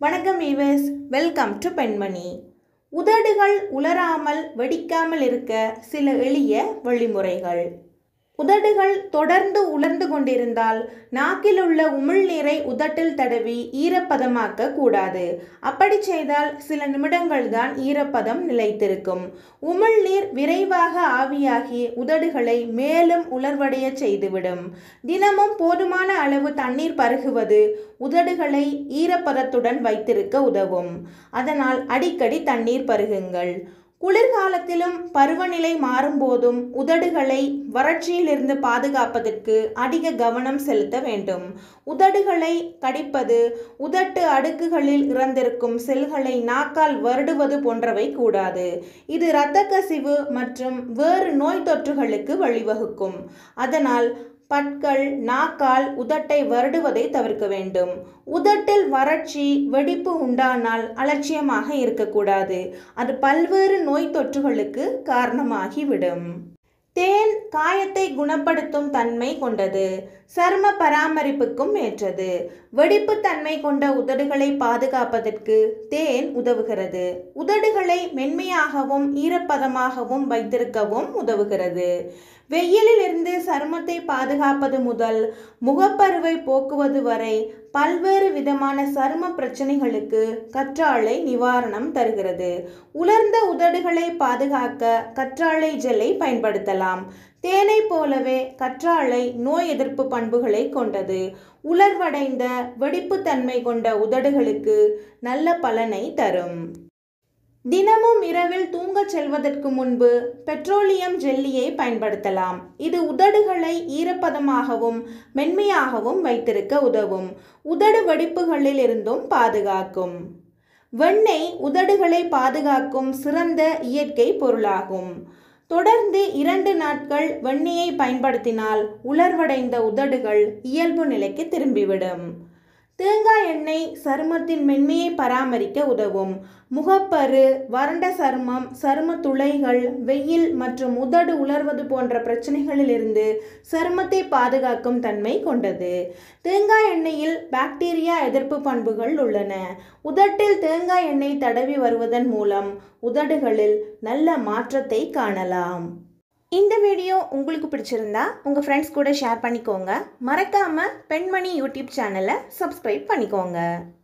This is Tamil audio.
வணக்கம் ஈவஸ் வெல்கம் டு பெண்மணி உதடுகள் உலராமல் வெடிக்காமல் இருக்க சில எளிய வழிமுறைகள் உதடுகள் தொடர்ந்து உலர்ந்து கொண்டிருந்தால் நாக்கில் உள்ள உமிழ்நீரை உதட்டில் தடவி ஈரப்பதமாக்க கூடாது அப்படி செய்தால் சில நிமிடங்கள் தான் ஈரப்பதம் நிலைத்திருக்கும் உமிழ்நீர் விரைவாக ஆவியாகி உதடுகளை மேலும் உலர்வடைய செய்துவிடும் தினமும் போதுமான அளவு தண்ணீர் பருகுவது உதடுகளை ஈரப்பதத்துடன் வைத்திருக்க உதவும் அதனால் அடிக்கடி தண்ணீர் பருகுங்கள் குளிர்காலத்திலும் பருவநிலை மாறும்போதும் உதடுகளை வறட்சியிலிருந்து பாதுகாப்பதற்கு அதிக கவனம் செலுத்த வேண்டும் உதடுகளை கடிப்பது உதட்டு அடுக்குகளில் இறந்திருக்கும் செல்களை நாக்கால் வருடுவது போன்றவை கூடாது இது இரத்த கசிவு மற்றும் வேறு நோய் தொற்றுகளுக்கு வழிவகுக்கும் அதனால் பற்கள் நாக்கால் உதட்டை வருடுவதை தவிர்க்க வேண்டும் உதட்டில் வறட்சி வெடிப்பு உண்டானால் அலட்சியமாக இருக்கக்கூடாது அது பல்வேறு நோய் தொற்றுகளுக்கு காரணமாகிவிடும் தேன் காயத்தை குணப்படுத்தும் தன்மை கொண்டது சரும பராமரிப்புக்கும் ஏற்றது வெடிப்பு தன்மை கொண்ட உதடுகளை பாதுகாப்பதற்கு தேன் உதவுகிறது உதடுகளை மென்மையாகவும் ஈரப்பதமாகவும் வைத்திருக்கவும் உதவுகிறது வெயிலில் இருந்து சருமத்தை பாதுகாப்பது முதல் முகப்பருவை போக்குவது வரை பல்வேறு விதமான சரும பிரச்சனைகளுக்கு கற்றாழை நிவாரணம் தருகிறது உலர்ந்த உதடுகளை பாதுகாக்க கற்றாழை ஜெல்லை பயன்படுத்தலாம் தேனை போலவே கற்றாழை நோய் எதிர்ப்பு பண்புகளை கொண்டது உலர்வடைந்த வெடிப்புத்தன்மை கொண்ட உதடுகளுக்கு நல்ல பலனை தரும் தினமும் இரவில் தூங்கச் செல்வதற்கு முன்பு பெட்ரோலியம் ஜெல்லியை பயன்படுத்தலாம் இது உதடுகளை ஈரப்பதமாகவும் மென்மையாகவும் வைத்திருக்க உதவும் உதடு வெடிப்புகளில் இருந்தும் பாதுகாக்கும் வெண்ணெய் உதடுகளை பாதுகாக்கும் சிறந்த இயற்கை பொருளாகும் தொடர்ந்து இரண்டு நாட்கள் வெண்ணெயை பயன்படுத்தினால் உலர்வடைந்த உதடுகள் இயல்பு நிலைக்கு திரும்பிவிடும் தேங்காய் எண்ணெய் சருமத்தின் மென்மையை பராமரிக்க உதவும் முகப்பரு வறண்ட சருமம் சரும துளைகள் வெயில் மற்றும் உதடு உலர்வது போன்ற பிரச்சனைகளிலிருந்து சருமத்தை பாதுகாக்கும் தன்மை கொண்டது தேங்காய் எண்ணெயில் பாக்டீரியா எதிர்ப்பு பண்புகள் உள்ளன உதட்டில் தேங்காய் எண்ணெய் தடவி வருவதன் மூலம் உதடுகளில் நல்ல மாற்றத்தை காணலாம் இந்த வீடியோ உங்களுக்கு பிடிச்சிருந்தா உங்கள் ஃப்ரெண்ட்ஸ் கூட ஷேர் பண்ணிக்கோங்க மறக்காமல் பெண்மணி யூடியூப் சேனலை சப்ஸ்கிரைப் பண்ணிக்கோங்க